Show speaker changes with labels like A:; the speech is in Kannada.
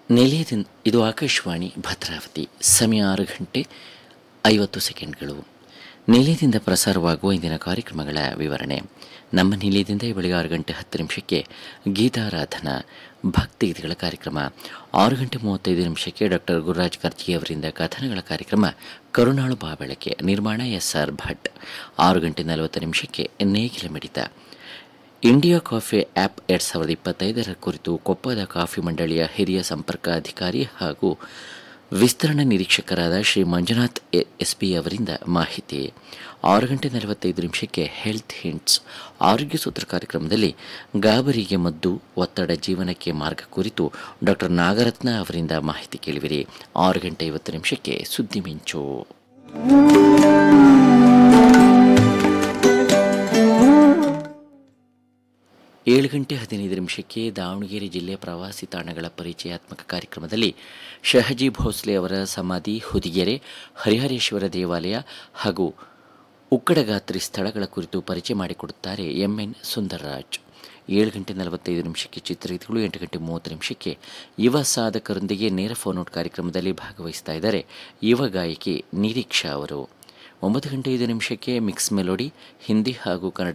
A: ನಿಲಯದಿಂದ ಇದು ಆಕಾಶವಾಣಿ ಭದ್ರಾವತಿ ಸಮಯ ಆರು ಗಂಟೆ ಐವತ್ತು ಸೆಕೆಂಡ್ಗಳು ನಿಲಯದಿಂದ ಪ್ರಸಾರವಾಗುವ ಇಂದಿನ ಕಾರ್ಯಕ್ರಮಗಳ ವಿವರಣೆ ನಮ್ಮ ನಿಲಯದಿಂದ ಈ ಬೆಳಗ್ಗೆ ಆರು ಗಂಟೆ ಹತ್ತು ನಿಮಿಷಕ್ಕೆ ಗೀತಾರಾಧನಾ ಭಕ್ತಿಗೀತೆಗಳ ಕಾರ್ಯಕ್ರಮ ಆರು ಗಂಟೆ ಮೂವತ್ತೈದು ನಿಮಿಷಕ್ಕೆ ಡಾಕ್ಟರ್ ಗುರುರಾಜ್ ಕರ್ಜಿ ಅವರಿಂದ ಕಥನಗಳ ಕಾರ್ಯಕ್ರಮ ಕರುಣಾಳು ಬಾಬೆಳಕೆ ನಿರ್ಮಾಣ ಎಸ್ ಆರ್ ಭಟ್ ಆರು ಗಂಟೆ ನಲವತ್ತು ನಿಮಿಷಕ್ಕೆ ನೇಗಿಲ ಮಿಡಿತ ಇಂಡಿಯಾ ಕಾಫಿ ಆ್ಯಪ್ ಎರಡು ಸಾವಿರದ ಇಪ್ಪತ್ತೈದರ ಕುರಿತು ಕೊಪ್ಪದ ಕಾಫಿ ಮಂಡಳಿಯ ಹಿರಿಯ ಸಂಪರ್ಕ ಅಧಿಕಾರಿ ಹಾಗೂ ವಿಸ್ತರಣಾ ನಿರೀಕ್ಷಕರಾದ ಶ್ರೀ ಮಂಜುನಾಥ್ ಎಸ್ ಪಿ ಅವರಿಂದ ಮಾಹಿತಿ ಆರು ಗಂಟೆ ನಲವತ್ತೈದು ನಿಮಿಷಕ್ಕೆ ಹೆಲ್ತ್ ಹಿಂಟ್ಸ್ ಆರೋಗ್ಯ ಸೂತ್ರ ಕಾರ್ಯಕ್ರಮದಲ್ಲಿ ಗಾಬರಿಗೆ ಮದ್ದು ಒತ್ತಡ ಜೀವನಕ್ಕೆ ಮಾರ್ಗ ಕುರಿತು ಡಾಕ್ಟರ್ ನಾಗರತ್ನ ಅವರಿಂದ ಮಾಹಿತಿ ಕೇಳಿವಿರಿ ಆರು ಗಂಟೆ ಐವತ್ತು ನಿಮಿಷಕ್ಕೆ ಸುದ್ದಿ ಮಿಂಚು ಏಳು ಗಂಟೆ ಹದಿನೈದು ನಿಮಿಷಕ್ಕೆ ದಾವಣಗೆರೆ ಜಿಲ್ಲೆಯ ಪ್ರವಾಸಿ ತಾಣಗಳ ಪರಿಚಯಾತ್ಮಕ ಕಾರ್ಯಕ್ರಮದಲ್ಲಿ ಶಹಜಿ ಭೋಸ್ಲೆ ಅವರ ಸಮಾಧಿ ಹುದಿಗೆರೆ ಹರಿಹರೇಶ್ವರ ದೇವಾಲಯ ಹಾಗೂ ಉಕ್ಕಡಗಾತ್ರಿ ಸ್ಥಳಗಳ ಕುರಿತು ಪರಿಚಯ ಮಾಡಿಕೊಡುತ್ತಾರೆ ಎಂಎನ್ ಸುಂದರರಾಜ್ ಏಳು ಗಂಟೆ ನಲವತ್ತೈದು ನಿಮಿಷಕ್ಕೆ ಚಿತ್ರಗೀತೆಗಳು ಎಂಟು ಗಂಟೆ ಮೂವತ್ತು ನಿಮಿಷಕ್ಕೆ ಯುವ ಸಾಧಕರೊಂದಿಗೆ ನೇರ ಫೋನ್ ಔಟ್ ಕಾರ್ಯಕ್ರಮದಲ್ಲಿ ಭಾಗವಹಿಸ್ತಾ ಇದ್ದಾರೆ ಯುವ ಗಾಯಕಿ ನಿರೀಕ್ಷಾ ಅವರು ಒಂಬತ್ತು ಗಂಟೆ ಐದು ನಿಮಿಷಕ್ಕೆ ಮಿಕ್ಸ್ ಮೆಲೋಡಿ ಹಿಂದಿ ಹಾಗೂ ಕನ್ನಡ